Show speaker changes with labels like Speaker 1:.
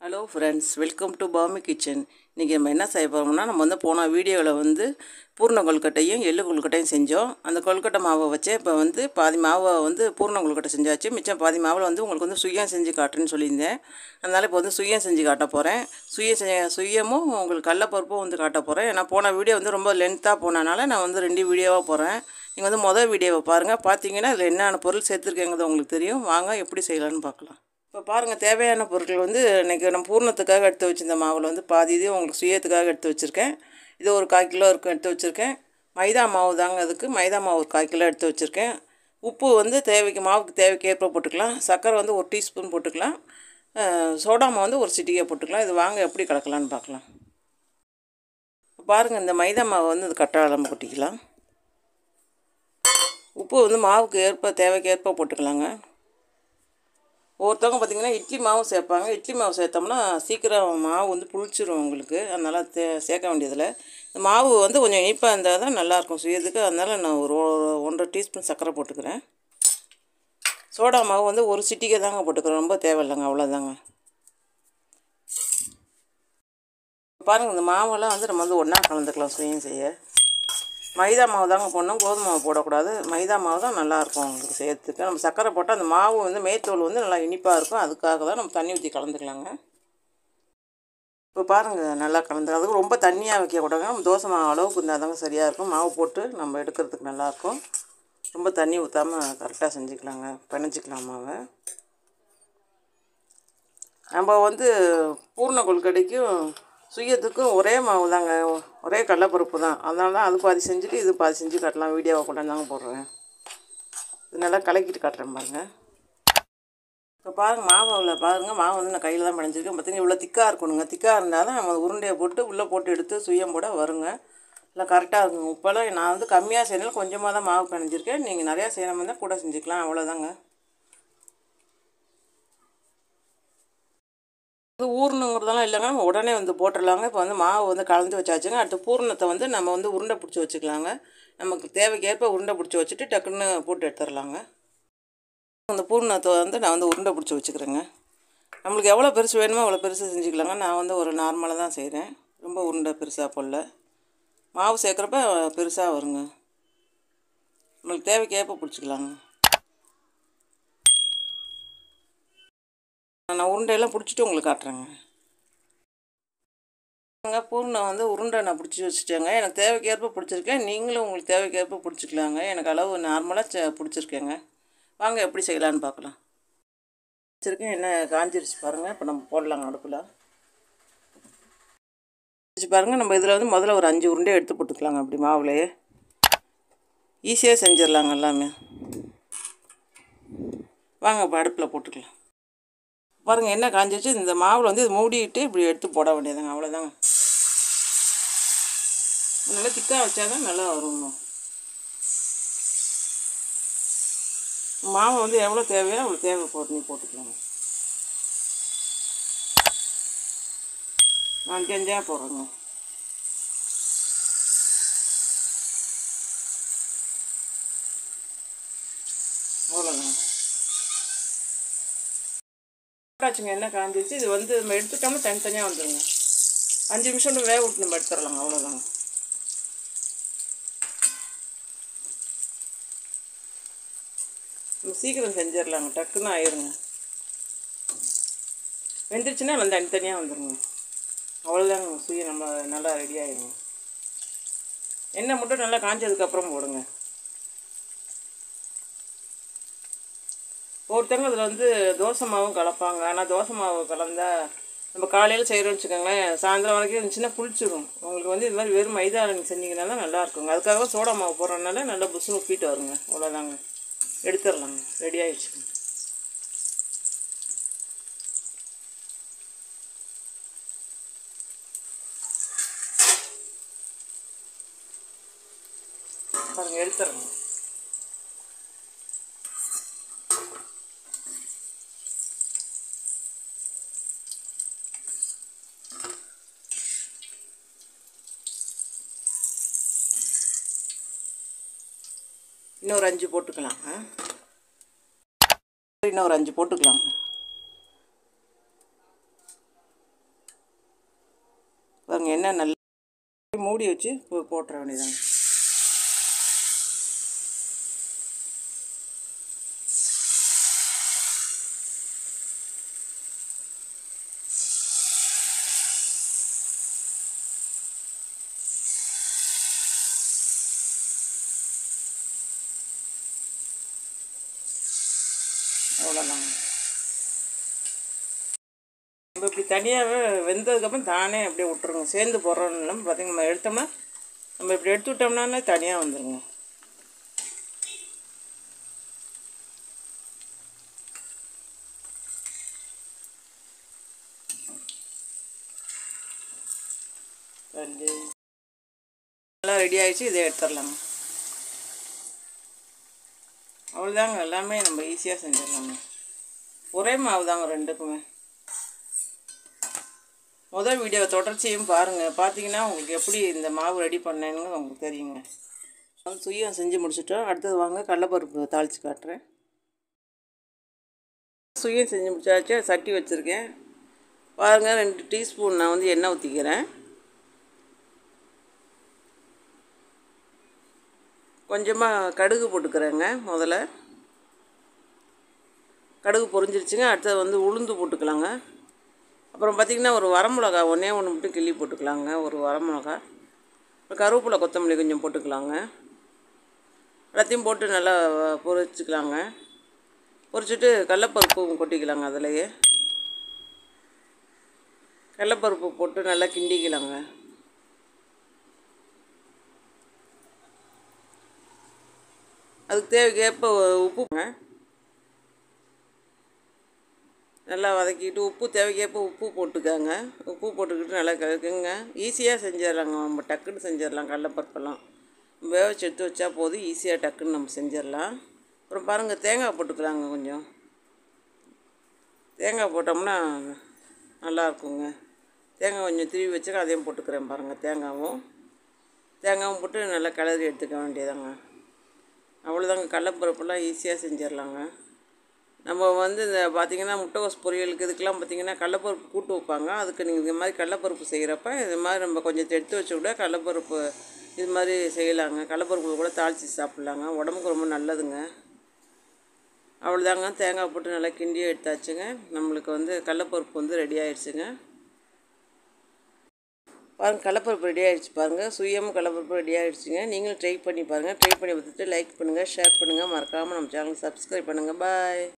Speaker 1: Hello friends welcome to பாமி kitchen இன்றைக்கி நம்ம என்ன செய்ய போகிறோம்னா நம்ம வந்து போன வீடியோவில் வந்து பூர்ண கொழுக்கட்டையும் எள்ளு கொழுக்கட்டையும் செஞ்சோம் அந்த கொழுக்கட்டை மாவை வச்சு இப்போ வந்து பாதி மாவை வந்து பூர்ண கொழுக்கட்டை செஞ்சாச்சு மிச்சம் பாதி மாவில் வந்து உங்களுக்கு வந்து சுயம் செஞ்சு காட்டுறேன்னு சொல்லியிருந்தேன் அதனால் இப்போ வந்து சுயம் செஞ்சு காட்ட போகிறேன் சுயம் செஞ்ச சுயமும் உங்களுக்கு கடலப்பருப்பும் வந்து காட்ட போகிறேன் ஏன்னா போன வீடியோ வந்து ரொம்ப லென்த்தாக போனனால நான் வந்து ரெண்டு வீடியோவாக போகிறேன் நீங்கள் வந்து மொதல் வீடியோவை பாருங்கள் பார்த்தீங்கன்னா அதில் என்னென்ன பொருள் சேர்த்துருக்கேங்கிறது உங்களுக்கு தெரியும் வாங்க எப்படி செய்யலான்னு பார்க்கலாம் இப்போ பாருங்கள் தேவையான பொருட்கள் வந்து இன்றைக்கி நம்ம பூர்ணத்துக்காக எடுத்து வச்சிருந்த மாவில் வந்து பாதி இது உங்களுக்கு சுயத்துக்காக எடுத்து வச்சுருக்கேன் இது ஒரு கால் கிலோ இருக்கும் எடுத்து வச்சுருக்கேன் மைதா மாவு தாங்க அதுக்கு மைதா மாவு ஒரு கால் கிலோ எடுத்து வச்சுருக்கேன் உப்பு வந்து தேவைக்கு மாவுக்கு தேவைக்கு ஏற்ப போட்டுக்கலாம் சர்க்கரை வந்து ஒரு டீஸ்பூன் போட்டுக்கலாம் அஹ், சோடா மாவு வந்து ஒரு சிட்டிகை போட்டுக்கலாம் இது வாங்க எப்படி கலக்கலான்னு பார்க்கலாம் இப்போ பாருங்கள் இந்த மைதா மாவை வந்து இது கட்டாளம் கொட்டிக்கலாம் உப்பு வந்து மாவுக்கு ஏற்ப தேவைக்கு ஏற்ப போட்டுக்கலாங்க ஒவ்வொருத்தவங்க பார்த்திங்கன்னா இட்லி மாவு சேர்ப்பாங்க இட்லி மாவு சேர்த்தோம்னா சீக்கிரம் மாவு வந்து புளிச்சிரும் உங்களுக்கு அதனால் தே சேர்க்க வேண்டியதில்லை இந்த மாவு வந்து கொஞ்சம் இனிப்பாக இருந்தால் தான் நல்லாயிருக்கும் சுயத்துக்கு அதனால் நான் ஒரு ஒ- ஒன்றரை டீஸ்பூன் சர்க்கரை போட்டுக்கிறேன் சோடா மாவு வந்து ஒரு சிட்டிகை தாங்க போட்டுக்கிறேன் ரொம்ப தேவையில்லைங்க அவ்வளோதாங்க பாருங்கள் இந்த மாவெல்லாம் வந்து நம்ம வந்து ஒன்றா கலந்துக்கலாம் சுயம் செய்ய மைதா மாவு தாங்க போடணும் கோதுமை மாவு போடக்கூடாது மைதா மாவு தான் நல்லாயிருக்கும் உங்களுக்கு சேர்த்துக்க நம்ம சர்க்கரை போட்டால் அந்த மாவு வந்து மேத்தூள் வந்து நல்லா இனிப்பாக இருக்கும் அதுக்காக தான் நம்ம தண்ணி ஊற்றி கலந்துக்கலாங்க இப்போ பாருங்கள் நல்லா கலந்து அதுக்கு ரொம்ப தண்ணியாக வைக்கக்கூடாதுங்க நம்ம தோசை மாவு அளவுக்கு இருந்தால் தாங்க சரியாக இருக்கும் மாவு போட்டு நம்ம எடுக்கிறதுக்கு நல்லாயிருக்கும் ரொம்ப தண்ணி ஊற்றாமல் கரெக்டாக செஞ்சுக்கலாங்க பிணைஞ்சிக்கலாம் மாவை நம்ம வந்து பூர்ண கொழுக்கட்டைக்கும் சுயத்துக்கும் ஒரே மாவு தாங்க ஒரே கடலப்பருப்பு தான் அதனால தான் அது பாதி செஞ்சுட்டு இது பாதி செஞ்சு காட்டலாம் வீடியோவை கொண்டாந்தாங்க போடுறேன் இது நல்லா கலக்கிட்டு காட்டுறேன் பாருங்க இப்போ பாருங்கள் மாவில் பாருங்கள் மாவு வந்து நான் கையில் தான் பிணைஞ்சிருக்கேன் பார்த்தீங்கன்னா இவ்வளோ திக்காக இருக்கணுங்க திக்காக இருந்தால் தான் நம்ம உருண்டையை போட்டு உள்ளே போட்டு எடுத்து சுயம் போட வருங்க இல்லை கரெக்டாக இருக்குங்க உப்பெல்லாம் நான் வந்து கம்மியாக செய்யணும் கொஞ்சமாக தான் மாவு பிணைஞ்சிருக்கேன் நீங்கள் நிறையா செய்யணும் இருந்தால் கூட செஞ்சுக்கலாம் அவ்வளோதாங்க இது ஊறணுங்கிறதெல்லாம் இல்லைங்க நம்ம உடனே வந்து போட்டுடலாங்க இப்போ வந்து மாவு வந்து கலந்து வச்சாச்சுங்க அடுத்து பூரணத்தை வந்து நம்ம வந்து உருண்டை பிடிச்சி வச்சுக்கலாங்க நமக்கு தேவைக்கு ஏற்ப உருண்டை பிடிச்சி வச்சுட்டு டக்குன்னு போட்டு எடுத்துடலாங்க அந்த பூரணத்தை வந்து நான் வந்து உருண்டை பிடிச்சி வச்சுக்கிறேங்க நம்மளுக்கு எவ்வளோ பெருசு வேணுமோ அவ்வளோ பெருசு செஞ்சுக்கலாங்க நான் வந்து ஒரு நார்மலாக தான் செய்கிறேன் ரொம்ப உருண்டை பெருசாக போடல மாவு சேர்க்குறப்ப பெருசாக வருங்க நம்மளுக்கு தேவைக்கு ஏற்ப பிடிச்சிக்கலாங்க நான் உருண்டையெல்லாம் பிடிச்சிட்டு உங்களுக்கு காட்டுறேங்க நாங்க பூர்ணை வந்து உருண்டை நான் பிடிச்சி வச்சுட்டேங்க எனக்கு தேவைக்கேற்ப பிடிச்சிருக்கேன் நீங்களும் உங்களுக்கு தேவைக்கேற்ப பிடிச்சிக்கலாங்க எனக்கு அளவு நார்மலாக பிடிச்சிருக்கேங்க வாங்க எப்படி செய்யலான்னு பார்க்கலாம் வச்சுருக்கேன் என்ன காஞ்சிருச்சு பாருங்கள் இப்போ நம்ம போடலாங்க அடுப்பில் வச்சு பாருங்கள் நம்ம இதில் வந்து முதல்ல ஒரு அஞ்சு உருண்டை எடுத்து போட்டுக்கலாங்க அப்படி மாவுலையே ஈஸியாக செஞ்சிடலாங்க எல்லாமே வாங்க இப்போ அடுப்பில் போட்டுக்கலாம் பாருங்கள் என்ன காஞ்சிச்சு இந்த மாவில் வந்து இது மூடிட்டு இப்படி எடுத்து போட வேண்டியதுங்க அவ்வளோதாங்க நல்லா திக்காக வச்சா தான் நல்லா வருங்க மாவு வந்து எவ்வளோ தேவையோ அவ்வளோ தேவை போட்டு நீ போட்டுக்கலாங்க நான் அஞ்சு அஞ்சாக போடுறேங்க அவ்வளோதாங்க போட்டாச்சுங்க என்ன காஞ்சிச்சு இது வந்து நம்ம எடுத்துட்டோம்னா தனித்தனியாக வந்துடுங்க அஞ்சு நிமிஷம் வேக விட்டு நம்ம எடுத்துடலாங்க அவ்வளோதாங்க நம்ம சீக்கிரம் செஞ்சிடலாங்க டக்குன்னு ஆயிருங்க வெந்துருச்சுன்னா வந்து தனித்தனியாக வந்துடுங்க அவ்வளோதாங்க சுய நம்ம நல்லா ரெடி ஆயிருங்க எண்ணெய் மட்டும் நல்லா காஞ்சதுக்கப்புறம் போடுங்க ஒருத்தவங்க அதில் வந்து தோசை மாவும் கலப்பாங்க ஆனால் தோசை மாவு கலந்தா நம்ம காலையில் செய்கிறோம்னு வச்சுக்கோங்களேன் சாயந்தரம் வரைக்கும் இருந்துச்சுன்னா புளிச்சிடும் உங்களுக்கு வந்து இது மாதிரி வெறும் மைதா நீங்கள் செஞ்சீங்கன்னா தான் நல்லா இருக்குங்க அதுக்காக சோடா மாவு போடுறதுனால நல்லா புஷ்ஷுன்னு உப்பிட்டு வருங்க அவ்வளோதாங்க எடுத்துடலாங்க ரெடி ஆயிடுச்சுங்க பாருங்க எடுத்துடுறேங்க இன்னொரு அஞ்சு போட்டுக்கலாம் ஆ? இன்னொரு அஞ்சு போட்டுக்கலாம் பாருங்க எண்ணெய் நல்லா மூடி வச்சு போ- போட்டுற வேண்டியதாங்க அவ்வளோதாங்க நம்ம இப்படி தனியாகவே வெந்ததுக்கப்புறம் தானே அப்படியே விட்டுருங்க சேர்ந்து போடுறோன்னு இல்லாமல் பார்த்தீங்கன்னா நம்ம எடுத்தோம்னா நம்ம இப்படி எடுத்து விட்டோம்னாலே தனியாக வந்துருங்க தள்ளி. எல்லாம் ரெடி ஆயிடுச்சு இதை எடுத்துடலாங்க அவ்வளோதாங்க எல்லாமே நம்ம ஈஸியாக செஞ்சிடலாங்க ஒரே மாவு தாங்க ரெண்டுக்குமே முதல் வீடியோ தொடர்ச்சியும் பாருங்கள் பார்த்தீங்கன்னா உங்களுக்கு எப்படி இந்த மாவு ரெடி பண்ணேன்னு உங்களுக்கு தெரியுங்க வந்து சுயம் செஞ்சு முடிச்சிட்டோம் அடுத்தது வாங்க கடலப்பருப்பு தாளித்து காட்டுறேன் சுயம் செஞ்சு முடிச்சாச்சு சட்டி வச்சுருக்கேன் பாருங்கள் ரெண்டு டீஸ்பூன் நான் வந்து எண்ணெய் ஊற்றிக்கிறேன் கொஞ்சமாக கடுகு போட்டுக்கிறேங்க முதல்ல கடுகு பொரிஞ்சிருச்சுங்க அடுத்தது வந்து உளுந்து போட்டுக்கலாங்க அப்புறம் பார்த்திங்கன்னா ஒரு வரமிளகா ஒன்றே ஒன்று மட்டும் கிள்ளி போட்டுக்கலாங்க ஒரு வரமிளகா அப்புறம் கருவேப்பிலை கொத்தமல்லி கொஞ்சம் போட்டுக்கலாங்க எல்லாத்தையும் போட்டு நல்லா பொரிச்சுக்கலாங்க பொரிச்சிட்டு கடலப்பருப்பு கொட்டிக்கலாங்க அதிலையே கடலப்பருப்பு போட்டு நல்லா கிண்டிக்கலாங்க அதுக்கு தேவைக்கேற்ப உப்புங்க நல்லா வதக்கிட்டு உப்பு தேவைக்கேற்ப உப்பு போட்டுக்கோங்க உப்பு போட்டுக்கிட்டு நல்லா கலக்குங்க ஈஸியாக செஞ்சிடலாங்க நம்ம டக்குன்னு செஞ்சிடலாம் கடலப்பருப்பெல்லாம் வேக வச்சு எடுத்து வச்சா போதும் ஈஸியாக டக்குன்னு நம்ம செஞ்சிடலாம் அப்புறம் பாருங்கள் தேங்காய் போட்டுக்கலாங்க கொஞ்சம் தேங்காய் போட்டோம்னா நல்லா இருக்குங்க தேங்காய் கொஞ்சம் திருவி வச்சுக்க அதையும் போட்டுக்கிறேன் பாருங்கள் தேங்காவும் தேங்காவும் போட்டு நல்லா கிளறி எடுத்துக்க வேண்டியதாங்க அவ்வளோதாங்க கடலப்பருப்பெல்லாம் ஈஸியாக செஞ்சிடலாங்க நம்ம வந்து இந்த பார்த்திங்கன்னா முட்டைகோஸ் பொரியலுக்கு இதுக்கெல்லாம் பார்த்திங்கன்னா கடலப்பருப்பு கூட்டு வைப்பாங்க அதுக்கு நீங்கள் இந்த மாதிரி கடலப்பருப்பு செய்கிறப்ப இது மாதிரி நம்ம கொஞ்சம் எடுத்து வச்சு கூட கடலப்பருப்பு இது மாதிரி செய்யலாங்க கடலப்பருப்பு கூட தாளித்து சாப்பிட்லாங்க உடம்புக்கு ரொம்ப நல்லதுங்க அவ்வளோதாங்க தேங்காய் போட்டு நல்லா கிண்டி எடுத்தாச்சுங்க நம்மளுக்கு வந்து கடலப்பருப்பு வந்து ரெடி ஆயிடுச்சுங்க பாருங்கள் கடலப்பருப்பு ரெடி ஆகிடுச்சு பாருங்கள் சுயமும் கடலப்பருப்பு ரெடி ஆகிடுச்சுங்க நீங்களும் ட்ரை பண்ணி பாருங்கள் ட்ரை பண்ணி பார்த்துட்டு லைக் பண்ணுங்கள் ஷேர் பண்ணுங்கள் மறக்காமல் நம்ம சேனல் சப்ஸ்கிரைப் பண்ணுங்கள் பாய்